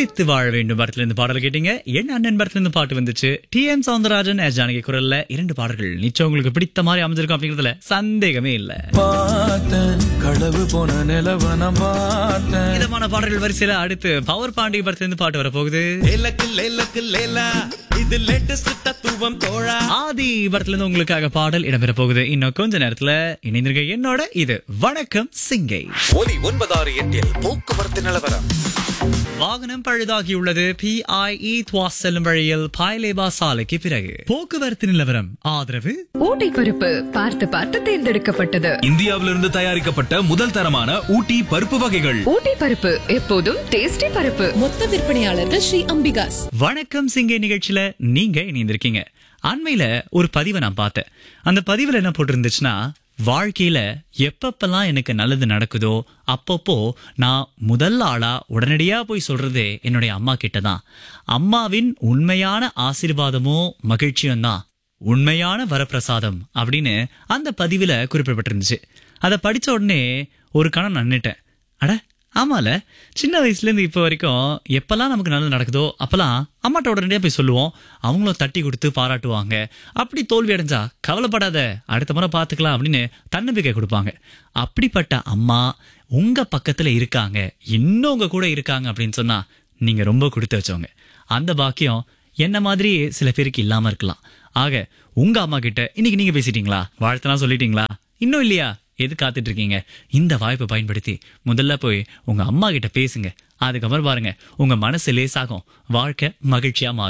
சிரித்து வாழ வேண்டும் படத்துல இருந்து பாடல் கேட்டீங்க என் அண்ணன் படத்துல இருந்து பாட்டு வந்துச்சு T M Soundararajan S Janaki குரல்ல இரண்டு பாடல்கள் நிச்சயம் உங்களுக்கு பிடித்த மாதிரி அமைஞ்சிருக்கும் அப்படிங்கிறதுல சந்தேகமே இல்ல பார்த்தேன் களவு போன நிலவன பார்த்தேன் இதமான பாடல்கள் வரிசையில அடுத்து பவர் பாண்டி படத்துல இருந்து பாட்டு வரப்போகுது லேலக்கு லேலக்கு லேலா இது லேட்டஸ்ட் தத்துவம் தோழா ஆதி படத்துல இருந்து உங்களுக்காக பாடல் இடம்பெற போகுது இன்னும் கொஞ்ச நேரத்துல இணைந்திருக்க என்னோட இது வணக்கம் சிங்கை ஒலி ஒன்பதாறு எட்டில் போக்குவரத்து நிலவரம் வாகனம் பழுதாகியுள்ளது பிஐஇ துவாஸ் செல்லும் வழியில் பாய்லேபா சாலைக்கு பிறகு போக்குவரத்து நிலவரம் ஆதரவு ஊட்டி பருப்பு பார்த்து பார்த்து தேர்ந்தெடுக்கப்பட்டது இந்தியாவிலிருந்து தயாரிக்கப்பட்ட முதல் தரமான ஊட்டி பருப்பு வகைகள் ஊட்டி பருப்பு எப்போதும் டேஸ்டி பருப்பு மொத்த விற்பனையாளர்கள் ஸ்ரீ அம்பிகாஸ் வணக்கம் சிங்கை நிகழ்ச்சியில நீங்க இணைந்திருக்கீங்க அண்மையில ஒரு பதிவை நான் பார்த்தேன் அந்த பதிவுல என்ன போட்டிருந்துச்சுன்னா வாழ்க்கையில எப்பப்பெல்லாம் எனக்கு நல்லது நடக்குதோ அப்பப்போ நான் முதல் ஆளா உடனடியா போய் சொல்றது என்னுடைய அம்மா கிட்ட தான் அம்மாவின் உண்மையான ஆசீர்வாதமோ மகிழ்ச்சியும் தான் உண்மையான வரப்பிரசாதம் அப்படின்னு அந்த பதிவுல குறிப்பிடப்பட்டிருந்துச்சு அதை படிச்ச உடனே ஒரு கணம் நன்னுட்டேன் அட ஆமால சின்ன வயசுல இருந்து இப்போ வரைக்கும் எப்பெல்லாம் நமக்கு நல்லது நடக்குதோ அப்பெல்லாம் அம்மாட்ட உடனடியாக போய் சொல்லுவோம் அவங்களும் தட்டி கொடுத்து பாராட்டுவாங்க அப்படி தோல்வி அடைஞ்சா கவலைப்படாத அடுத்த முறை பார்த்துக்கலாம் அப்படின்னு தன்னம்பிக்கை கொடுப்பாங்க அப்படிப்பட்ட அம்மா உங்க பக்கத்துல இருக்காங்க இன்னும் உங்க கூட இருக்காங்க அப்படின்னு சொன்னா நீங்க ரொம்ப கொடுத்து வச்சவங்க அந்த பாக்கியம் என்ன மாதிரி சில பேருக்கு இல்லாம இருக்கலாம் ஆக உங்க அம்மா கிட்ட இன்னைக்கு நீங்க பேசிட்டீங்களா வாழ்த்தலாம் சொல்லிட்டீங்களா இன்னும் இல்லையா எது காத்துட்டு இருக்கீங்க இந்த வாய்ப்பை பயன்படுத்தி முதல்ல போய் உங்க அம்மா கிட்ட பேசுங்க அதுக்கப்புறம் பாருங்க உங்க மனசு லேசாகும் வாழ்க்கை மகிழ்ச்சியா மாறும்